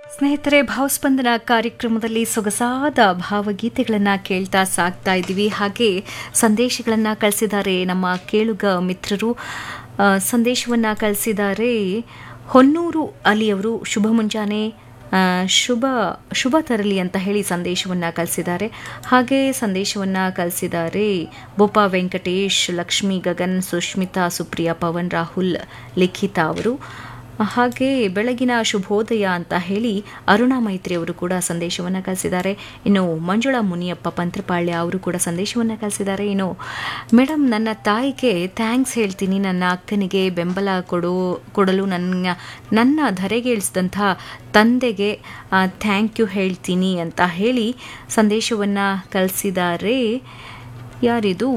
ಸ್ನೇಹಿತರೆ ಭಾವಸ್ಪಂದನ ಕಾರ್ಯಕ್ರಮದಲ್ಲಿ ಸೊಗಸಾದ ಭಾವಗೀತೆಗಳನ್ನು ಕೇಳ್ತಾ ಸಾಕ್ತಾ ಇದ್ದೀವಿ ಹಾಗೆ ಸಂದೇಶಗಳನ್ನು ಕಳಿಸಿದ್ದಾರೆ ನಮ್ಮ ಕೇಳುಗ ಮಿತ್ರರು ಆ, ಸಂದೇಶವನ್ನ ಕಳಿಸಿದ್ದಾರೆ ಹೊನ್ನೂರು ಅಲಿಯವರು ಶುಭ ಮುಂಜಾನೆ ಆ, ಶುಭ ಶುಭ ತರಲಿ ಅಂತ ಹೇಳಿ ಸಂದೇಶವನ್ನ ಕಳಿಸಿದ್ದಾರೆ ಹಾಗೆ ಸಂದೇಶವನ್ನ ಕಳಿಸಿದ್ದಾರೆ ಬೋಪಾ ವೆಂಕಟೇಶ್ ಲಕ್ಷ್ಮಿ ಗಗನ್ ಸುಷ್ಮಿತಾ ಸುಪ್ರಿಯಾ ಪವನ್ ರಾಹುಲ್ ಲಿಖಿತಾ ಅವರು ಹಾಗೆ ಬೆಳಗಿನ ಶುಭೋದಯ ಅಂತ ಹೇಳಿ ಅರುಣಾ ಮೈತ್ರಿ ಅವರು ಕೂಡ ಸಂದೇಶವನ್ನು ಕಳಿಸಿದ್ದಾರೆ ಇನ್ನು ಮಂಜುಳಾ ಮುನಿಯಪ್ಪ ಪಂತ್ರಪಾಳ್ಯ ಅವರು ಕೂಡ ಸಂದೇಶವನ್ನು ಕಳಿಸಿದ್ದಾರೆ ಇನ್ನು ಮೇಡಮ್ ನನ್ನ ತಾಯಿಗೆ ಥ್ಯಾಂಕ್ಸ್ ಹೇಳ್ತೀನಿ ನನ್ನ ಅಕ್ಕನಿಗೆ ಬೆಂಬಲ ಕೊಡು ಕೊಡಲು ನನ್ನ ನನ್ನ ಧರೆಗೇಳಿಸಿದಂಥ ತಂದೆಗೆ ಥ್ಯಾಂಕ್ ಯು ಹೇಳ್ತೀನಿ ಅಂತ ಹೇಳಿ ಸಂದೇಶವನ್ನು ಕಳಿಸಿದ್ದಾರೆ ಯಾರಿದು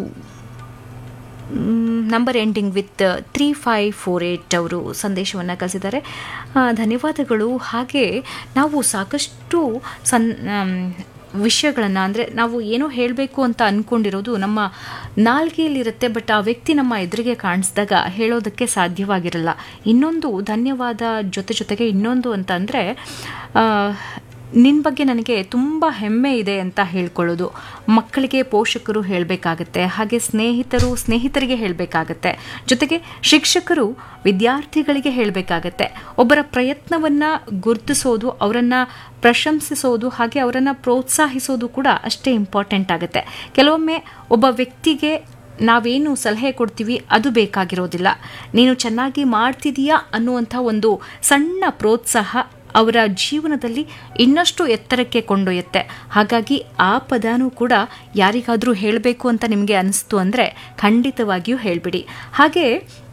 number ending with three five four eight ಅವರು ಸಂದೇಶವನ್ನು ಕಳಿಸಿದ್ದಾರೆ ಆ, ಧನ್ಯವಾದಗಳು ಹಾಗೆ ನಾವು ಸಾಕಷ್ಟು ಸನ್ ವಿಷಯಗಳನ್ನು ಅಂದರೆ ನಾವು ಏನೋ ಹೇಳಬೇಕು ಅಂತ ಅಂದ್ಕೊಂಡಿರೋದು ನಮ್ಮ ನಾಲ್ಗೆಯಲ್ಲಿರುತ್ತೆ ಬಟ್ ಆ ವ್ಯಕ್ತಿ ನಮ್ಮ ಎದುರಿಗೆ ಕಾಣಿಸಿದಾಗ ಹೇಳೋದಕ್ಕೆ ಸಾಧ್ಯವಾಗಿರಲ್ಲ ಇನ್ನೊಂದು ಧನ್ಯವಾದ ಜೊತೆ ಜೊತೆಗೆ ಇನ್ನೊಂದು ಅಂತ ಅಂದರೆ ನಿನ್ನ ಬಗ್ಗೆ ನನಗೆ ತುಂಬ ಹೆಮ್ಮೆ ಇದೆ ಅಂತ ಹೇಳ್ಕೊಳ್ಳೋದು ಮಕ್ಕಳಿಗೆ ಪೋಷಕರು ಹೇಳಬೇಕಾಗತ್ತೆ ಹಾಗೆ ಸ್ನೇಹಿತರು ಸ್ನೇಹಿತರಿಗೆ ಹೇಳಬೇಕಾಗತ್ತೆ ಜೊತೆಗೆ ಶಿಕ್ಷಕರು ವಿದ್ಯಾರ್ಥಿಗಳಿಗೆ ಹೇಳಬೇಕಾಗತ್ತೆ ಒಬ್ಬರ ಪ್ರಯತ್ನವನ್ನು ಗುರುತಿಸೋದು ಅವರನ್ನು ಪ್ರಶಂಸಿಸೋದು ಹಾಗೆ ಅವರನ್ನು ಪ್ರೋತ್ಸಾಹಿಸೋದು ಕೂಡ ಅಷ್ಟೇ ಇಂಪಾರ್ಟೆಂಟ್ ಆಗುತ್ತೆ ಕೆಲವೊಮ್ಮೆ ಒಬ್ಬ ವ್ಯಕ್ತಿಗೆ ನಾವೇನು ಸಲಹೆ ಕೊಡ್ತೀವಿ ಅದು ಬೇಕಾಗಿರೋದಿಲ್ಲ ನೀನು ಚೆನ್ನಾಗಿ ಮಾಡ್ತಿದೀಯಾ ಅನ್ನುವಂಥ ಒಂದು ಸಣ್ಣ ಪ್ರೋತ್ಸಾಹ ಅವರ ಜೀವನದಲ್ಲಿ ಇನ್ನಷ್ಟು ಎತ್ತರಕ್ಕೆ ಕೊಂಡೊಯ್ಯುತ್ತೆ ಹಾಗಾಗಿ ಆ ಪದನೂ ಕೂಡ ಯಾರಿಗಾದರೂ ಹೇಳಬೇಕು ಅಂತ ನಿಮಗೆ ಅನಿಸ್ತು ಅಂದರೆ ಖಂಡಿತವಾಗಿಯೂ ಹೇಳಿಬಿಡಿ ಹಾಗೆ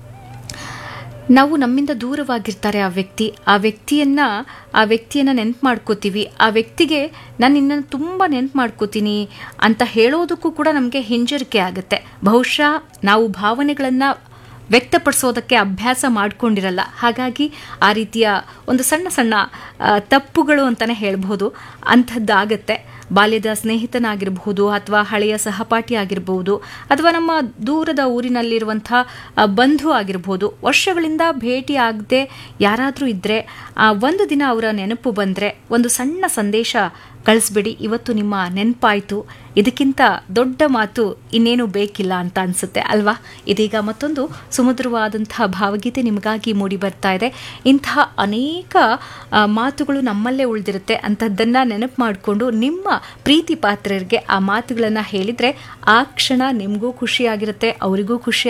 ನಾವು ನಮ್ಮಿಂದ ದೂರವಾಗಿರ್ತಾರೆ ಆ ವ್ಯಕ್ತಿ ಆ ವ್ಯಕ್ತಿಯನ್ನ ಆ ವ್ಯಕ್ತಿಯನ್ನ ನೆನ್ಪು ಮಾಡ್ಕೋತೀವಿ ಆ ವ್ಯಕ್ತಿಗೆ ನಾನು ನಿನ್ನನ್ನು ತುಂಬ ನೆನ್ಪು ಮಾಡ್ಕೋತೀನಿ ಅಂತ ಹೇಳೋದಕ್ಕೂ ಕೂಡ ನಮಗೆ ಹಿಂಜರಿಕೆ ಆಗುತ್ತೆ ಬಹುಶಃ ನಾವು ಭಾವನೆಗಳನ್ನು ವ್ಯಕ್ತಪಡಿಸೋದಕ್ಕೆ ಅಭ್ಯಾಸ ಮಾಡ್ಕೊಂಡಿರಲ್ಲ ಹಾಗಾಗಿ ಆ ರೀತಿಯ ಒಂದು ಸಣ್ಣ ಸಣ್ಣ ಆ, ತಪ್ಪುಗಳು ಅಂತಲೇ ಹೇಳ್ಬೋದು ಅಂಥದ್ದಾಗತ್ತೆ ಬಾಲ್ಯದ ಸ್ನೇಹಿತನಾಗಿರ್ಬಹುದು ಅಥವಾ ಹಳೆಯ ಸಹಪಾಠಿ ಆಗಿರ್ಬೋದು ಅಥವಾ ನಮ್ಮ ದೂರದ ಊರಿನಲ್ಲಿರುವಂಥ ಆ, ಬಂಧು ಆಗಿರ್ಬೋದು ವರ್ಷಗಳಿಂದ ಭೇಟಿ ಆಗದೆ ಯಾರಾದರೂ ಇದ್ದರೆ ಒಂದು ದಿನ ಅವರ ನೆನಪು ಬಂದರೆ ಒಂದು ಸಣ್ಣ ಸಂದೇಶ ಕಳಿಸ್ಬಿಡಿ ಇವತ್ತು ನಿಮ್ಮ ನೆನಪಾಯಿತು ಇದಕ್ಕಿಂತ ದೊಡ್ಡ ಮಾತು ಇನ್ನೇನು ಬೇಕಿಲ್ಲ ಅಂತ ಅನಿಸುತ್ತೆ ಅಲ್ವಾ ಇದೀಗ ಮತ್ತೊಂದು ಸುಮಧುರವಾದಂತಹ ಭಾವಗೀತೆ ನಿಮಗಾಗಿ ಮೂಡಿ ಬರ್ತಾ ಇದೆ ಇಂತಹ ಅನೇಕ ಆ, ಮಾತುಗಳು ನಮ್ಮಲ್ಲೇ ಉಳಿದಿರುತ್ತೆ ಅಂಥದ್ದನ್ನು ನೆನಪು ಮಾಡಿಕೊಂಡು ನಿಮ್ಮ ಪ್ರೀತಿ ಪಾತ್ರರಿಗೆ ಆ ಮಾತುಗಳನ್ನು ಹೇಳಿದರೆ ಆ ಕ್ಷಣ ನಿಮಗೂ ಖುಷಿಯಾಗಿರುತ್ತೆ ಅವರಿಗೂ ಖುಷಿ